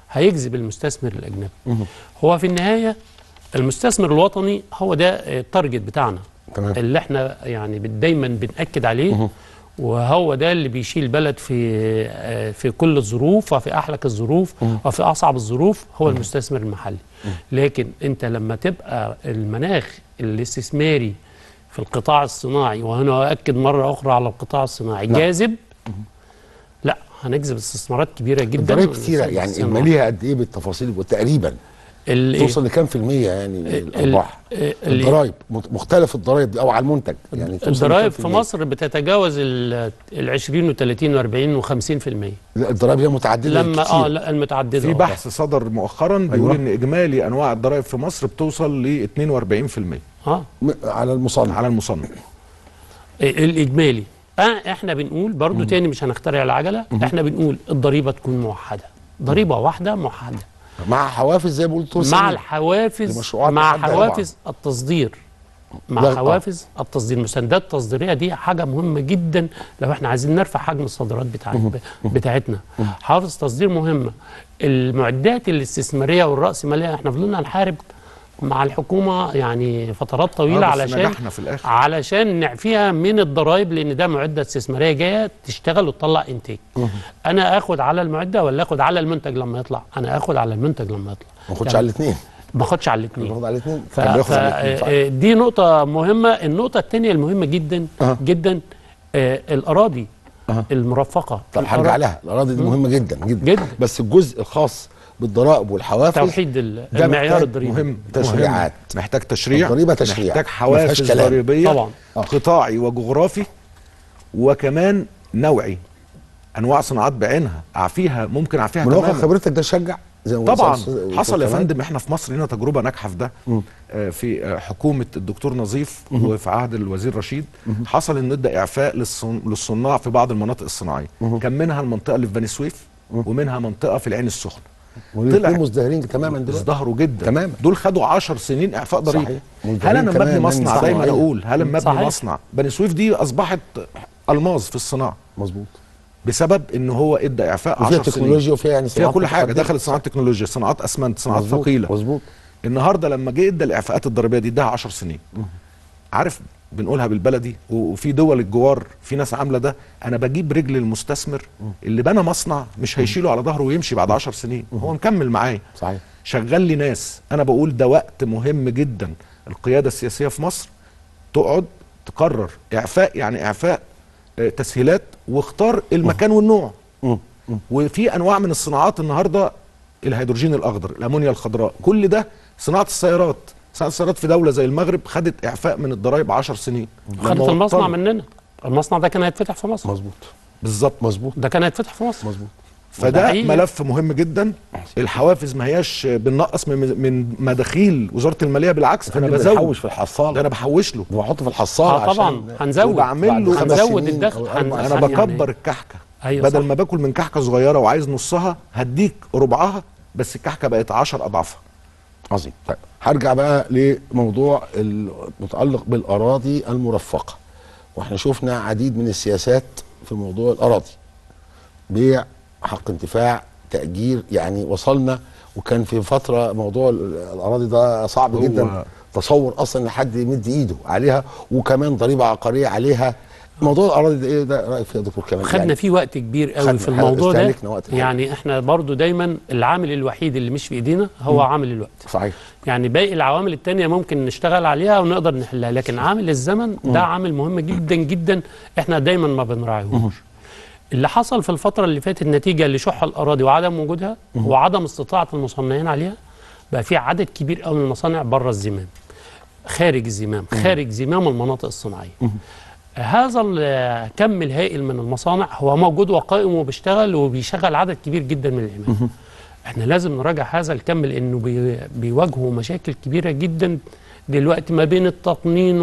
هيجذب المستثمر الاجنبي هو في النهايه المستثمر الوطني هو ده التارجت بتاعنا تمام. اللي احنا يعني بت- دايما بنأكد عليه وهو ده اللي بيشيل البلد في آه، في كل الظروف وفي احلك الظروف وفي اصعب الظروف هو المستثمر المحلي لكن انت لما تبقى المناخ الاستثماري في القطاع الصناعي وهنا اؤكد مره اخرى على القطاع الصناعي نعم. جاذب لا هنجذب استثمارات كبيره جدا الضرايب كتيره ونستثمر يعني استثمار. الماليه قد ايه بالتفاصيل تقريبا ال- إيه؟ توصل لكام في المية يعني من ال- الارباح ال- ال- الضرايب مت- مختلف الضرايب دي او على المنتج يعني توصل الضرائب لكام في المية؟ مصر بتتجاوز ال 20 و30 و40 و50% لا الضرايب هي متعدده لما كتير. اه لا المتعدده في آه. بحث صدر مؤخرا بيقول أيوة. ان اجمالي انواع الضرائب في مصر بتوصل ل 42% اه م- على المصنع على المصنع الاجمالي آه احنا بنقول برضو تاني مش هنخترع العجله احنا بنقول الضريبه تكون موحده ضريبه واحده موحده مع حوافز زي ما قلت طول مع السنة. الحوافز لمشروعات مع محددة حوافز التصدير مع لا، آه. حوافز التصدير المساندات التصديريه دي حاجه مهمه جدا لو احنا عايزين نرفع حجم الصادرات بتاع بتاعتنا حوافز تصدير مهمه المعدات الاستثماريه والراسماليه احنا فضلنا نحارب مع الحكومه يعني فترات طويله آه، بس علشان نجحنا في الآخر. علشان نعفيها من الضرائب لان ده معده استثماريه جايه تشتغل وتطلع انتاج انا اخد على المعده ولا اخد على المنتج لما يطلع انا اخد على المنتج لما يطلع ما ناخدش يعني على الاثنين ما اخدش على الاثنين ناخد على الاثنين ف... كان بياخد ف... على الاتنين، صح. آه، دي نقطة مهمة النقطة الثانية المهمة جدا أه. جدا آه الأراضي أه. المرفقة طب الأرا- هرجع لها الاراضي دي مهمه جدا جدا جدا. بس الجزء الخاص بالضرائب والحوافز توحيد ال- ده المعيار محتاج الضريبي مهم تشريعات. مهم. محتاج تشريع الضريبة تشريع. محتاج ما حوافز فيهاش كلام. ضريبيه طبعا. آه. قطاعي وجغرافي وكمان نوعي انواع صناعات بعينها اعفيها ممكن اعفيها من واقع تماما خبرتك ده شجع زي ما طبعا قلت أستاذ- حصل يا أستاذ فندم احنا في مصر لنا تجربه ناجحه في ده مم. آه، في آه، حكومه الدكتور نظيف وفي عهد الوزير رشيد حصل ان ادى اعفاء للصن- للصناع في بعض المناطق الصناعيه كان منها المنطقه اللي في بني سويف ومنها منطقه في العين السخنه والاثنين طلع- مزدهرين تماما دلوقتي ازدهروا جدا تماما. دول خدوا 10 سنين اعفاء ضريبي صحيح. هل مزدهرين انا كمان مبني من مصنع صناعية. دايما اقول هل مبني صحيح. مصنع بني سويف دي اصبحت الماظ في الصناعه مظبوط بسبب ان هو ادى اعفاء وفيها 10 سنين تكنولوجيا وفيها يعني فيها صناعات كل حاجه متقدمة. دخلت صناعات تكنولوجيا صناعات اسمنت صناعات مظبوط، ثقيله مظبوط النهارده لما جه ادى الاعفاءات الضريبيه دي اداها 10 سنين عارف بنقولها بالبلدي و- وفي دول الجوار في ناس عامله ده انا بجيب رجل المستثمر اللي بنى مصنع مش هيشيله على ظهره ويمشي بعد 10 سنين هو مكمل معايا صحيح شغل لي ناس انا بقول ده وقت مهم جدا القياده السياسيه في مصر تقعد تقرر اعفاء يعني اعفاء آه، تسهيلات واختار المكان والنوع مم. مم. وفي انواع من الصناعات النهارده الهيدروجين الاخضر الامونيا الخضراء كل ده صناعه السيارات صناعه السيارات في دوله زي المغرب خدت اعفاء من الضرائب 10 سنين خدت لما المصنع وطنوا. مننا المصنع ده كان هيتفتح في مصر مظبوط بالظبط مظبوط ده كان هيتفتح في مصر مظبوط وده فده حقيقي. ملف مهم جدا الحوافز ما هياش بننقص من من مداخيل وزاره الماليه بالعكس انا انا بزود بحوش في ده الحصاله انا بحوش له ده بحطه في الحصاله اه طبعا عشان هنزود وبعمل بعد له خمس هنزود سنين الدخل أو هن- أربع انا هن- بكبر يعني- الكحكه أيوة بدل صح. ما باكل من كحكه صغيره وعايز نصها هديك ربعها بس الكحكه بقت 10 اضعافها عظيم طيب هرجع بقى لموضوع المتعلق بالاراضي المرفقه واحنا شفنا عديد من السياسات في موضوع الاراضي بيع حق انتفاع تاجير يعني وصلنا وكان في فتره موضوع ال- الاراضي ده صعب هو- جدا تصور اصلا ان حد يمد ايده عليها وكمان ضريبه عقاريه عليها موضوع الاراضي ده ايه ده رايك فيه يا دكتور كمان خدنا يعني فيه وقت كبير خدنا- قوي في الموضوع ده استهلكنا وقت حلو. يعني احنا برضو دايما العامل الوحيد اللي مش في ايدينا هو عامل الوقت صحيح يعني باقي العوامل التانية ممكن نشتغل عليها ونقدر نحلها لكن عامل الزمن ده عامل مهم جدا جدا احنا دايما ما بنراعيهوش اللي حصل في الفترة اللي فاتت نتيجة لشح الأراضي وعدم وجودها وعدم استطاعة المصنعين عليها بقى في عدد كبير قوي من المصانع بره الزمام خارج الزمام خارج زمام المناطق الصناعية هذا الكم الهائل من المصانع هو موجود وقائم وبيشتغل وبيشغل عدد كبير جدا من العمال احنا لازم نراجع هذا الكم لانه بي بيواجهوا مشاكل كبيره جدا دلوقتي ما بين التقنين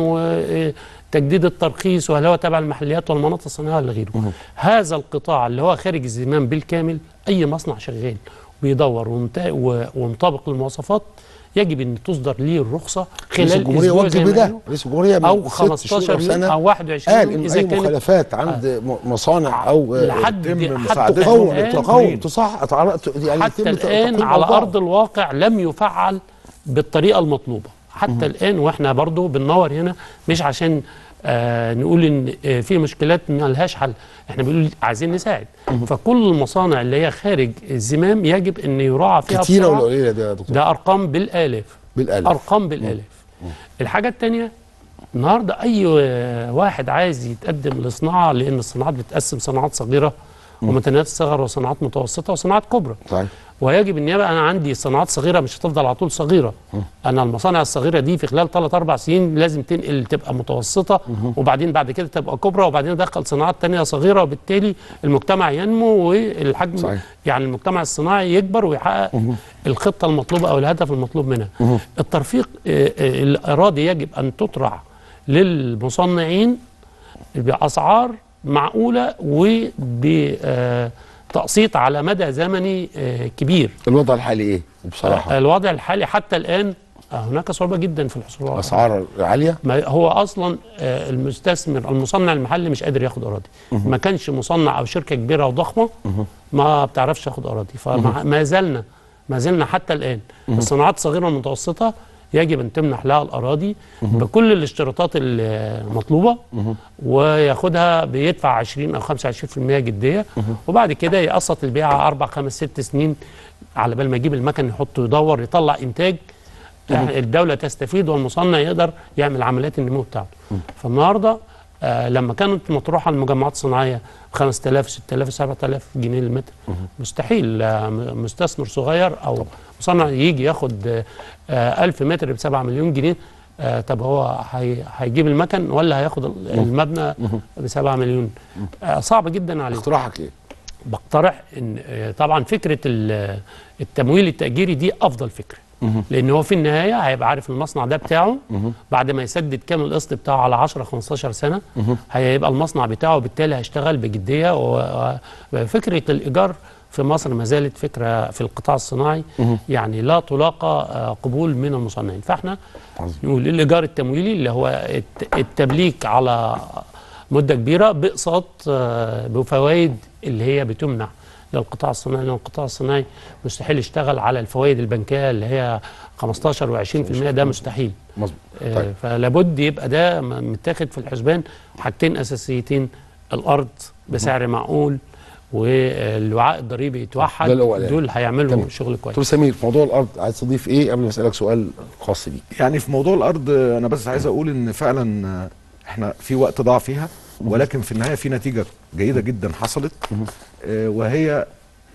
وتجديد الترخيص وهل هو تبع المحليات والمناطق الصناعيه ولا غيره هذا القطاع اللي هو خارج الزمام بالكامل اي مصنع شغال بيدور ومتا- و- ومطابق للمواصفات يجب ان تصدر ليه الرخصه رئيس خلال الجمهوريه اسبوع وجه زي ما بده قالوا. رئيس الجمهوريه من او ست شهور 15 يوم سنة او 21 قال يوم ان اذا اي كانت مخالفات عند م- مصانع او لحد يتم حتى مساعدتهم الآن تقاوم تصح يعني حتى يتم الآن تقييم على أوضاع. أرض الواقع لم يفعل بالطريقة المطلوبة حتى الآن وإحنا برضو بننور هنا مش عشان آه نقول إن آه في مشكلات ما لهاش حل إحنا بنقول عايزين نساعد فكل المصانع اللي هي خارج الزمام يجب أن يراعى فيها كتيره بسرعة. ولا قليله ده يا دكتور ده أرقام بالآلاف بالالف ارقام بالالاف الحاجه الثانيه النهارده اي واحد عايز يتقدم لصناعه لان الصناعات بتقسم صناعات صغيره ومتناهيه الصغر وصناعات متوسطه وصناعات كبرى صحيح ويجب ان يبقى انا عندي صناعات صغيره مش هتفضل على طول صغيره انا المصانع الصغيره دي في خلال 3 4 سنين لازم تنقل تبقى متوسطه وبعدين بعد كده تبقى كبرى وبعدين ادخل صناعات تانية صغيره وبالتالي المجتمع ينمو والحجم صحيح. يعني المجتمع الصناعي يكبر ويحقق الخطه المطلوبه او الهدف المطلوب منها الترفيق آه، آه، الاراضي يجب ان تطرح للمصنعين باسعار معقوله وبتقسيط على مدى زمني آه، كبير الوضع الحالي ايه بصراحه الوضع الحالي حتى الان آه، هناك صعوبه جدا في الحصول على اسعار عاليه ما هو اصلا آه، المستثمر المصنع المحلي مش قادر ياخد اراضي ما كانش مصنع او شركه كبيره وضخمه ما بتعرفش تاخد اراضي فما زلنا ما زلنا حتى الان الصناعات الصغيره والمتوسطه يجب ان تمنح لها الاراضي بكل الاشتراطات المطلوبه وياخدها بيدفع 20 او 25% جديه وبعد كده يقسط البيعه اربع خمس ست سنين على بال ما يجيب المكن يحطه يدور يطلع انتاج الدولة تستفيد والمصنع يقدر يعمل عمليات النمو بتاعته فالنهارده آه لما كانت مطروحه المجمعات الصناعيه 5000 6000 7000 جنيه المتر مستحيل آه م- مستثمر صغير او مصنع يجي ياخد آه 1000 متر ب 7 مليون جنيه آه طب هو هي- هيجيب المكن ولا هياخد ال- المبنى ب 7 مليون آه صعب جدا عليه اقتراحك ايه بقترح ان آه، طبعا فكره ال- التمويل التاجيري دي افضل فكره لان هو في النهايه هيبقى عارف المصنع ده بتاعه بعد ما يسدد كام القسط بتاعه على 10 15 سنه هيبقى المصنع بتاعه بالتالي هيشتغل بجديه و- وفكره الايجار في مصر ما زالت فكره في القطاع الصناعي يعني لا تلاقى آه، قبول من المصنعين فاحنا عظيم. نقول الايجار التمويلي اللي هو الت- التمليك على مده كبيره باقساط آه، بفوائد اللي هي بتمنع للقطاع الصناعي لان القطاع الصناعي مستحيل يشتغل على الفوائد البنكيه اللي هي 15 و20% ده مستحيل مظبوط آه، طيب فلابد يبقى ده م- متاخد في الحسبان حاجتين اساسيتين الارض بسعر معقول والوعاء الضريبي يتوحد ده الأولاني. دول هيعملوا تمام. شغل كويس دكتور سمير في موضوع الارض عايز تضيف ايه قبل ما اسالك سؤال خاص بيك يعني في موضوع الارض آه، انا بس عايز اقول ان فعلا آه، احنا في وقت ضاع فيها ولكن في النهايه في نتيجه جيده جدا حصلت آه، وهي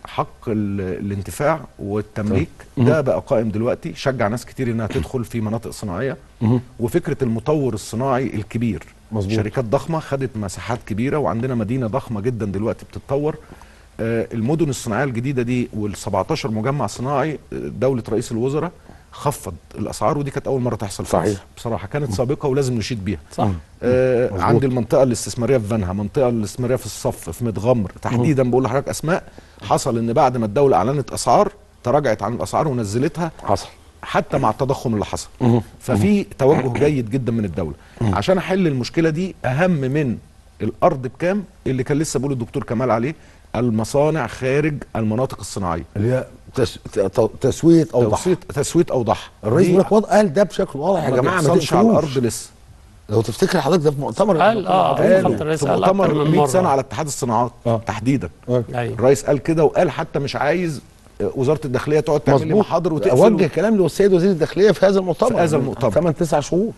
حق ال- الانتفاع والتمليك ده بقى قائم دلوقتي شجع ناس كتير انها تدخل في مناطق صناعيه وفكره المطور الصناعي الكبير مظبوط. شركات ضخمه خدت مساحات كبيره وعندنا مدينه ضخمه جدا دلوقتي بتتطور آه، المدن الصناعيه الجديده دي وال17 مجمع صناعي آه، دوله رئيس الوزراء خفض الاسعار ودي كانت اول مره تحصل في صحيح. مصر. بصراحه كانت سابقه ولازم نشيد بيها صح آه مظبوط. عندي المنطقه الاستثماريه في فانها منطقه الاستثماريه في الصف في متغمر تحديدا بقول لحضرتك اسماء حصل ان بعد ما الدوله اعلنت اسعار تراجعت عن الاسعار ونزلتها حصل حتى مع التضخم اللي حصل ففي توجه جيد جدا من الدوله عشان احل المشكله دي اهم من الارض بكام اللي كان لسه بيقول الدكتور كمال عليه المصانع خارج المناطق الصناعيه اللي هي تس... ت- تسويه اوضح توسيط تسويه اوضح الرئيس دي بيقول لك وضع قال ده بشكل واضح يا ما جماعه ما بيحصلش على الارض تقفلوش لسه لو تفتكر حضرتك ده في مؤتمر قال اه قالوا خط الرئيس في قال اكتر مؤتمر من 100 سنه مره على اتحاد الصناعات آه. تحديدا ايوه الرئيس قال كده وقال حتى مش عايز آه، وزاره الداخليه تقعد تعمل لي مظبوط محاضر وجه وتقفل كلام للسيد وزير الداخليه في هذا المؤتمر في هذا المؤتمر. 8 9 شهور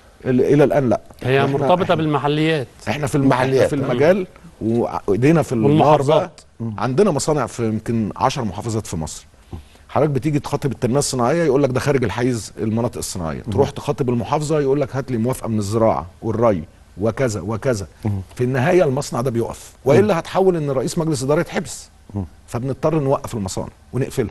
الى الان لا هي إحنا- مرتبطه بالمحليات احنا في الم- المحليات. في المجال وايدينا في النار والمحافظات. بقى عندنا مصانع في يمكن 10 محافظات في مصر حضرتك بتيجي تخاطب التنميه الصناعيه يقول لك ده خارج الحيز المناطق الصناعيه تروح تخاطب المحافظه يقول لك هات لي موافقه من الزراعه والري وكذا وكذا في النهايه المصنع ده بيقف والا هتحول ان رئيس مجلس اداره يتحبس فبنضطر نوقف المصانع ونقفلها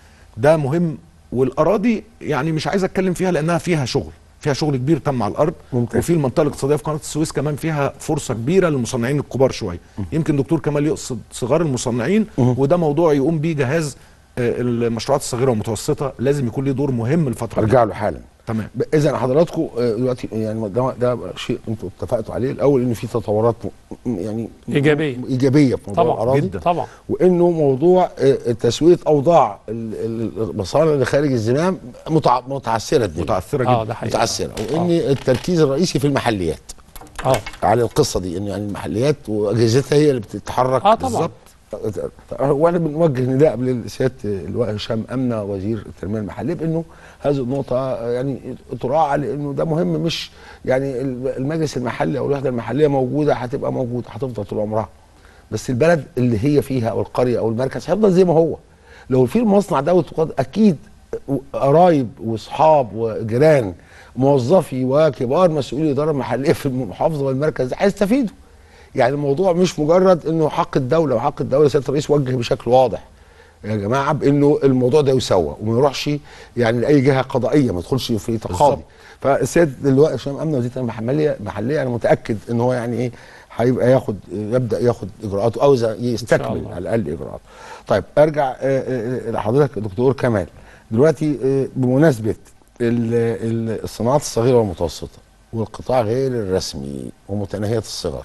ده مهم والاراضي يعني مش عايز اتكلم فيها لانها فيها شغل فيها شغل كبير تم على الارض ممتاز. وفي المنطقه الاقتصاديه في قناه السويس كمان فيها فرصه كبيره للمصنعين الكبار شويه يمكن دكتور كمال يقصد صغار المصنعين وده موضوع يقوم بيه جهاز آه، المشروعات الصغيره والمتوسطه لازم يكون ليه دور مهم الفتره ارجع له حالا تمام اذا حضراتكم آه، دلوقتي يعني ده, ده شيء انتوا اتفقتوا عليه الاول ان في تطورات م- يعني إيجابية. ايجابيه في موضوع طبعا الاراضي جدا. طبعا وانه موضوع آه، تسويه اوضاع ال- ال- المصانع اللي خارج الزمام متع- متعثره الدنيا متاثره اه جدا ده حقيقي متعثره وان التركيز الرئيسي في المحليات اه على القصه دي ان يعني المحليات واجهزتها هي اللي بتتحرك اه طبعا بالظبط. واحنا بنوجه نداء لسياده اللواء هشام امنه وزير التنميه المحليه بانه هذه النقطه يعني تراعى لانه ده مهم مش يعني المجلس المحلي او الوحده المحليه موجوده هتبقى موجوده هتفضل طول عمرها بس البلد اللي هي فيها او القريه او المركز هيفضل زي ما هو لو في المصنع ده وتقاد- اكيد قرايب واصحاب وجيران موظفي وكبار مسؤولي الاداره المحليه في المحافظه والمركز هيستفيدوا يعني الموضوع مش مجرد انه حق الدوله وحق الدوله سياده الرئيس وجه بشكل واضح يا جماعه بانه الموضوع ده يسوى وما يروحش يعني لاي جهه قضائيه ما يدخلش في تقاضي بالظبط. فالسيد دلوقتي هشام امن وزير التنميه المحليه محليه انا متاكد ان هو يعني ايه هيبقى ياخد يبدا ياخد اجراءاته او إذا يستكمل الله. على الاقل اجراءاته. طيب ارجع آه، آه، آه، لحضرتك يا دكتور كمال دلوقتي آه، بمناسبه ال- ال- الصناعات الصغيره والمتوسطه والقطاع غير الرسمي ومتناهيه الصغر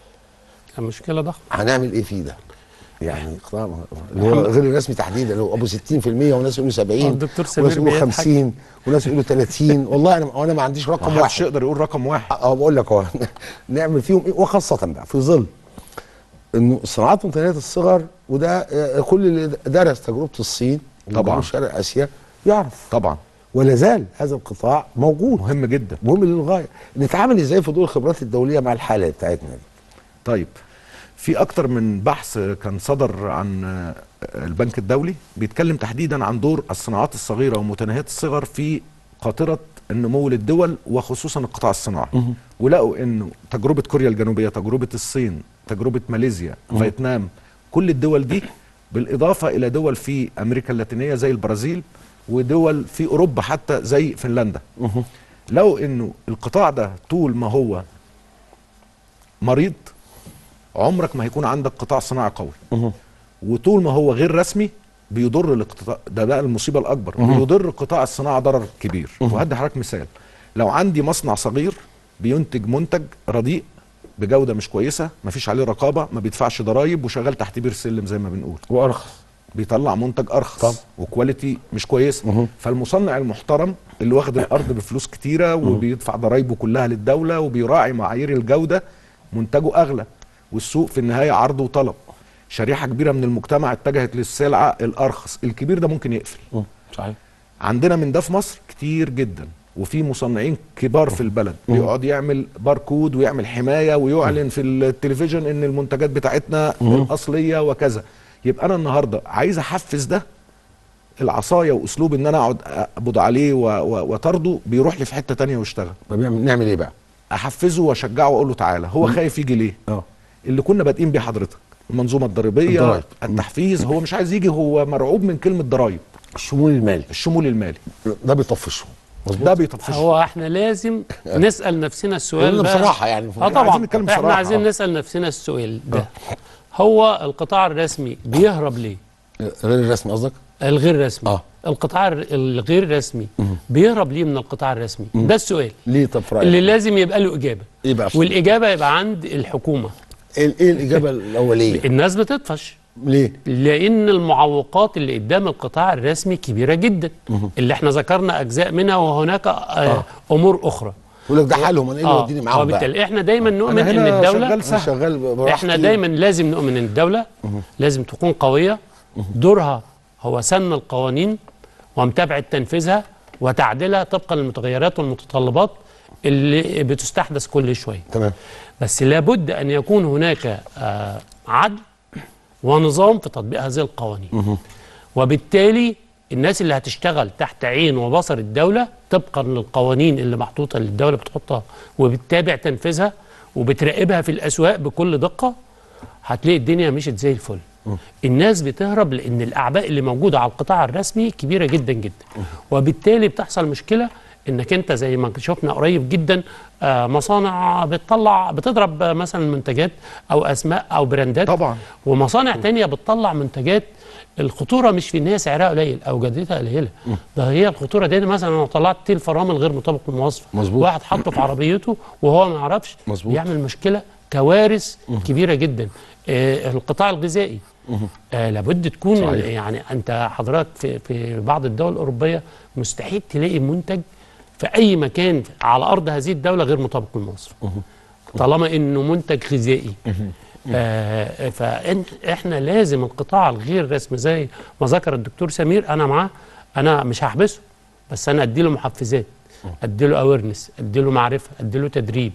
المشكله ضخمه هنعمل ايه فيه ده؟ يعني قطاع اللي هو غير الرسمي تحديدا اللي هو ابو 60% وناس يقولوا 70 الدكتور سمير وناس يقولوا بيضحك. 50 وناس يقولوا 30 والله انا انا ما عنديش رقم محدش واحد يقدر يقول رقم واحد اه بقول لك اهو نعمل فيهم ايه وخاصه بقى في ظل انه الصناعات متناهيه الصغر وده آه، كل اللي درس تجربه الصين طبعاً. وجنوب شرق اسيا يعرف طبعا ولا زال هذا القطاع موجود مهم جدا مهم للغايه نتعامل ازاي في ضوء الخبرات الدوليه مع الحاله بتاعتنا دي طيب في اكتر من بحث كان صدر عن البنك الدولي بيتكلم تحديدا عن دور الصناعات الصغيره ومتناهيه الصغر في قاطره النمو للدول وخصوصا القطاع الصناعي ولقوا انه تجربه كوريا الجنوبيه تجربه الصين تجربه ماليزيا فيتنام كل الدول دي بالاضافه الى دول في امريكا اللاتينيه زي البرازيل ودول في اوروبا حتى زي فنلندا لو انه القطاع ده طول ما هو مريض عمرك ما هيكون عندك قطاع صناعي قوي وطول ما هو غير رسمي بيضر الاقطاع ده بقى المصيبه الاكبر بيضر قطاع الصناعه ضرر كبير وهدي حضرتك مثال لو عندي مصنع صغير بينتج منتج رديء بجوده مش كويسه مفيش عليه رقابه ما بيدفعش ضرايب وشغال تحت بير سلم زي ما بنقول وارخص بيطلع منتج ارخص طب. وكواليتي مش كويسه مهم. فالمصنع المحترم اللي واخد الارض بفلوس كتيره وبيدفع ضرايبه كلها للدوله وبيراعي معايير الجوده منتجه اغلى والسوق في النهايه عرض وطلب شريحه كبيره من المجتمع اتجهت للسلعه الارخص الكبير ده ممكن يقفل صحيح عندنا من ده في مصر كتير جدا وفي مصنعين كبار في البلد بيقعد يعمل باركود ويعمل حمايه ويعلن في التلفزيون ان المنتجات بتاعتنا الاصليه وكذا يبقى انا النهارده عايز احفز ده العصايه واسلوب ان انا اقعد اقبض عليه و- و- وطرده بيروح لي في حته تانية ويشتغل طب نعمل نعمل ايه بقى؟ احفزه واشجعه واقول له تعالى هو خايف يجي ليه اه اللي كنا بادئين بيه حضرتك المنظومه الضريبيه الضرايب. التحفيز هو مش عايز يجي هو مرعوب من كلمه ضرايب الشمول المالي الشمول المالي ده بيطفشه مظبوط ده بيطفش هو احنا لازم نسال نفسنا السؤال قلنا ده بصراحه يعني اه إحنا طبعا عايزين نتكلم احنا بصراحة، عايزين آه. نسال نفسنا السؤال ده هو القطاع الرسمي بيهرب ليه غير الرسمي قصدك؟ الغير رسمي آه. القطاع الر- الغير رسمي بيهرب ليه من القطاع الرسمي ده السؤال ليه طب في رايك؟ اللي لازم يبقى له اجابه ايه بقى؟ والاجابه يبقى عند الحكومه ايه إيه الاجابه الاوليه؟ الناس بتطفش ليه؟ لان المعوقات اللي قدام القطاع الرسمي كبيره جدا اللي احنا ذكرنا اجزاء منها وهناك آه. امور اخرى يقول لك ده حالهم انا ايه اللي اه يوديني معاهم بقى؟ وبالتالي احنا دايما نؤمن أنا ان هنا الدوله شغال انا سهل. شغال براحتي احنا دايما لازم نؤمن ان الدوله لازم تكون قويه دورها هو سن القوانين ومتابعه تنفيذها وتعديلها طبقا للمتغيرات والمتطلبات اللي بتستحدث كل شويه تمام بس لابد ان يكون هناك آه، عدل ونظام في تطبيق هذه القوانين وبالتالي الناس اللي هتشتغل تحت عين وبصر الدولة طبقا للقوانين اللي محطوطة اللي الدولة بتحطها وبتتابع تنفيذها وبتراقبها في الأسواق بكل دقة هتلاقي الدنيا مشت زي الفل الناس بتهرب لأن الأعباء اللي موجودة على القطاع الرسمي كبيرة جدا جدا وبالتالي بتحصل مشكلة انك انت زي ما شفنا قريب جدا آه، مصانع بتطلع بتضرب آه، مثلا منتجات او اسماء او براندات طبعا. ومصانع تانية بتطلع منتجات الخطوره مش في ان هي سعرها قليل او جودتها قليله ده هي الخطوره دي مثلا لو طلعت تيل فرامل غير مطابق للمواصفه مظبوط. واحد حطه في عربيته وهو ما يعرفش مظبوط. بيعمل مشكله كوارث كبيره جدا آه القطاع الغذائي آه لابد تكون صحيح. يعني انت حضرتك في في بعض الدول الاوروبيه مستحيل تلاقي منتج في اي مكان على ارض هذه الدوله غير مطابق للمواصفه طالما انه منتج غذائي آه فاحنا لازم القطاع الغير رسمي زي ما ذكر الدكتور سمير انا معاه انا مش هحبسه بس انا اديله محفزات اديله اويرنس اديله معرفه اديله تدريب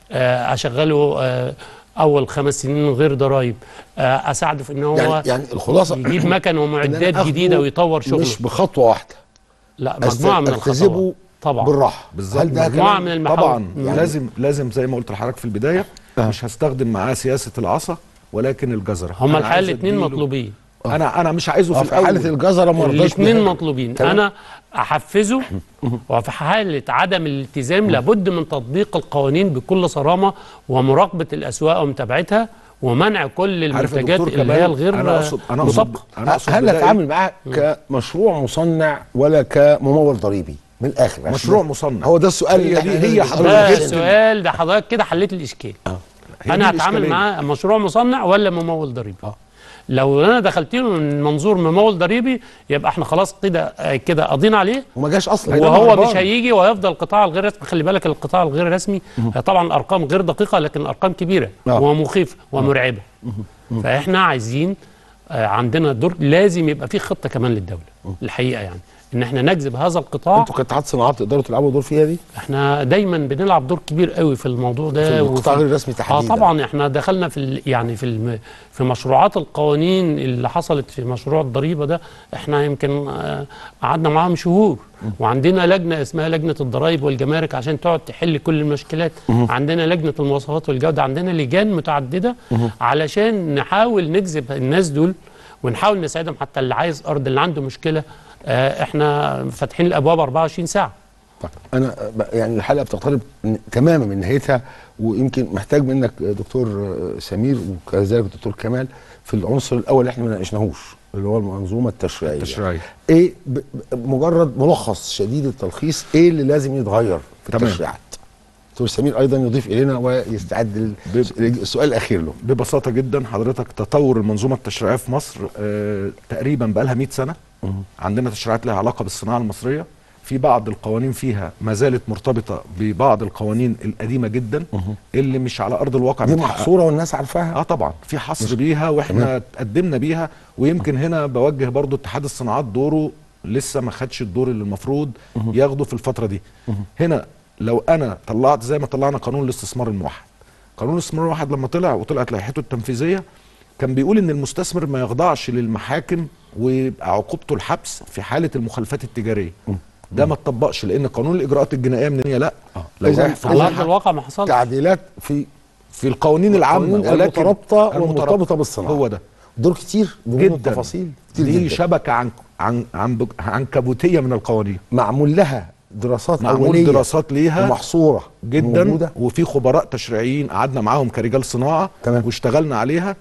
آه اشغله آه اول خمس سنين من غير ضرائب آه اساعده في ان هو يعني يعني الخلاصه يجيب مكن إن أنا ومعدات آخده جديده ويطور شغله مش بخطوه واحده لا مجموعه من أجتذبه الخطوات طبعا بالراحه بالظبط. هل ده مجموعة كلام من المحاور طبعا يعني لازم لازم زي ما قلت لحضرتك في البدايه مش هستخدم معاه سياسه العصا ولكن الجزره هما أنا الحقيقه عايز الاثنين أديله- مطلوبين انا انا مش عايزه آه، في في حاله الاول الجزره ما رضاش الاثنين بها. مطلوبين تمام. انا احفزه وفي حاله عدم الالتزام لابد من تطبيق القوانين بكل صرامه ومراقبه الاسواق ومتابعتها ومنع كل عارف يا المنتجات دكتور اللي هي كمال، الغير انا اقصد انا اقصد مطابقه انا اقصد هل بداية اتعامل معاه كمشروع مصنع ولا كممول ضريبي من الاخر عشان مشروع ده- مصنع هو ده السؤال هي اللي دي- احنا هي بنسأله حضرتك ده جداً. السؤال ده حضرتك كده حليت الاشكال هي انا دي هتعامل الإشكالية. معاه مشروع مصنع ولا ممول ضريبي آه. لو انا دخلت له من منظور ممول ضريبي يبقى احنا خلاص كده آه، كده قضينا عليه وما جاش اصلا وهو هربان. مش هيجي وهيفضل القطاع الغير رسمي خلي بالك القطاع الغير رسمي هي طبعا الارقام غير دقيقه لكن الارقام كبيره آه. ومخيفه ومرعبه فاحنا عايزين آه، عندنا دور لازم يبقى في خطه كمان للدوله الحقيقه يعني ان احنا نجذب هذا القطاع انتوا كاتحاد صناعات تقدروا تلعبوا دور فيها دي احنا دايما بنلعب دور كبير قوي في الموضوع ده في القطاع وفي- غير الرسمي اه تحديدا طبعا احنا دخلنا في ال- يعني في الم في مشروعات القوانين اللي حصلت في مشروع الضريبه ده احنا يمكن آه، قعدنا معاهم شهور وعندنا لجنه اسمها لجنه الضرائب والجمارك عشان تقعد تحل كل المشكلات عندنا لجنه المواصفات والجوده عندنا لجان متعدده علشان نحاول نجذب الناس دول ونحاول نساعدهم حتى اللي عايز ارض اللي عنده مشكله آه، احنا فاتحين الابواب 24 ساعه طيب انا ب- يعني الحلقه بتقترب ن- تماما من نهايتها ويمكن محتاج منك دكتور آه، سمير وكذلك الدكتور كمال في العنصر الاول اللي احنا ما ناقشناهوش اللي هو المنظومه التشريعيه التشريعيه ايه ب- ب- مجرد ملخص شديد التلخيص ايه اللي لازم يتغير في تمام. التشريعات دكتور سمير ايضا يضيف الينا ويستعد ب- لل- السؤال الاخير له ببساطه جدا حضرتك تطور المنظومه التشريعيه في مصر آه تقريبا بقى لها 100 سنه عندنا تشريعات لها علاقه بالصناعه المصريه في بعض القوانين فيها ما زالت مرتبطه ببعض القوانين القديمه جدا اللي مش على ارض الواقع دي بتحقق. محصوره والناس عارفاها اه طبعا في حصر بيها واحنا تقدمنا بيها ويمكن هنا بوجه برضو اتحاد الصناعات دوره لسه ما خدش الدور اللي المفروض ياخده في الفتره دي هنا لو انا طلعت زي ما طلعنا قانون الاستثمار الموحد قانون الاستثمار الموحد لما طلع وطلعت لائحته التنفيذيه كان بيقول ان المستثمر ما يخضعش للمحاكم ويبقى عقوبته الحبس في حاله المخالفات التجاريه ده ما اتطبقش لان قانون الاجراءات الجنائيه من لا لو إذا- رايح في على إذا ارض الواقع ما حصلش تعديلات في في القوانين العامه القوانين ولكن المترابطه المترابطة. والمرتبطه بالصناعه هو ده دور كتير بدون جدا التفاصيل كتير دي جدا شبكه عن عن عن عنكبوتيه من القوانين معمول لها دراسات معمول اوليه دراسات ليها ومحصوره جدا موجودة. وفي خبراء تشريعيين قعدنا معاهم كرجال صناعه تمام. واشتغلنا عليها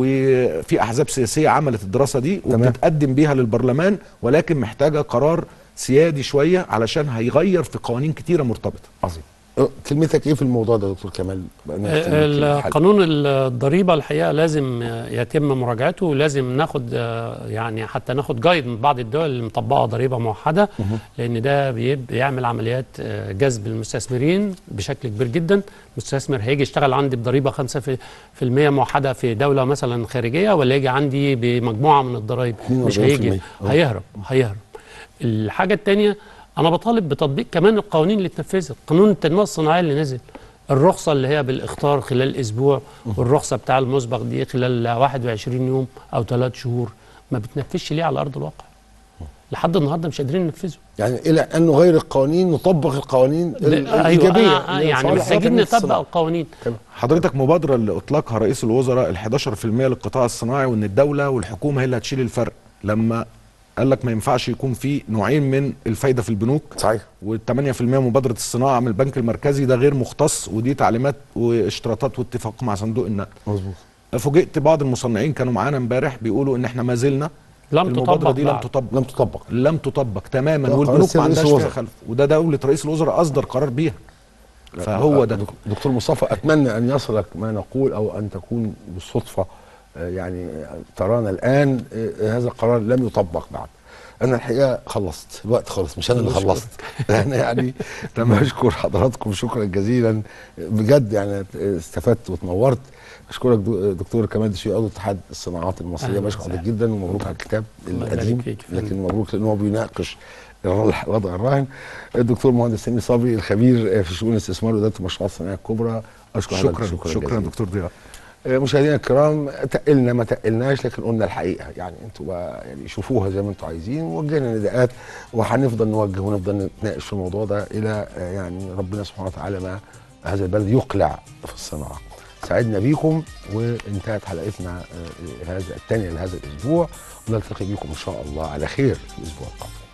وفي احزاب سياسيه عملت الدراسه دي تمام. وبتتقدم بيها للبرلمان ولكن محتاجه قرار سيادي شويه علشان هيغير في قوانين كتيره مرتبطه عظيم أه، كلمتك ايه في الموضوع ده يا دكتور كمال بقى نختم الحلقة. قانون الضريبه الحقيقه لازم يتم مراجعته ولازم ناخد آه، يعني حتى ناخد جايد من بعض الدول اللي مطبقه ضريبه موحده لان ده بيب- بيعمل عمليات آه، جذب المستثمرين بشكل كبير جدا المستثمر هيجي يشتغل عندي بضريبه 5% في في المية موحده في دوله مثلا خارجيه ولا يجي عندي بمجموعه من الضرائب مش 42%. هيجي آه. هيهرب هيهرب الحاجه الثانيه انا بطالب بتطبيق كمان القوانين اللي اتنفذت قانون التنميه الصناعيه اللي نزل الرخصه اللي هي بالاخطار خلال اسبوع والرخصه بتاع المسبق دي خلال 21 يوم او 3 شهور ما بتنفذش ليه على ارض الواقع لحد النهارده مش قادرين ننفذه يعني الى ان نغير القوانين نطبق القوانين ال- أيوة الايجابيه آه، آه، اللي يعني صالح محتاجين تنمية نطبق الصناعة. القوانين حضرتك مبادره اللي اطلقها رئيس الوزراء ال 11% للقطاع الصناعي وان الدوله والحكومه هي اللي هتشيل الفرق لما قال لك ما ينفعش يكون في نوعين من الفايده في البنوك صحيح وال8% مبادره الصناعه من البنك المركزي ده غير مختص ودي تعليمات واشتراطات واتفاق مع صندوق النقد مظبوط فوجئت بعض المصنعين كانوا معانا امبارح بيقولوا ان احنا ما زلنا لم المبادره تطبق دي لم بعد. تطبق لم تطبق لم تطبق تماما ده قرار والبنوك سيادة ما رئيس عندهاش فيها الوزراء. خلف وده دوله رئيس الوزراء اصدر قرار بيها فهو ده دكتور مصطفى اتمنى ان يصلك ما نقول او ان تكون بالصدفه آه، يعني ترانا الان آه، هذا القرار لم يطبق بعد انا الحقيقه خلصت الوقت خلص مش انا اللي بشكرك. خلصت انا يعني لما اشكر حضراتكم شكرا جزيلا بجد يعني استفدت وتنورت اشكرك دو- دكتور كمال دشوي عضو اتحاد الصناعات المصريه أهلا بشكر حضرتك وسهلا. جدا ومبروك على الكتاب الله يبارك القديم فيك. لكن مبروك لان هو بيناقش الوضع الراهن الدكتور مهندس سامي صبري الخبير في شؤون الاستثمار واداره المشروعات الصناعيه الكبرى اشكر حضرتك شكرا شكرا جزيلا. دكتور ضياء مشاهدينا الكرام تقلنا ما تقلناش لكن قلنا الحقيقه يعني انتوا بقى يعني شوفوها زي ما انتوا عايزين ووجهنا نداءات وهنفضل نوجه ونفضل نتناقش في الموضوع ده الى آه، يعني ربنا سبحانه وتعالى ما هذا البلد يقلع في الصناعه. سعدنا بيكم وانتهت حلقتنا آه، هذا الثانيه لهذا الاسبوع ونلتقي بكم ان شاء الله على خير في الاسبوع القادم.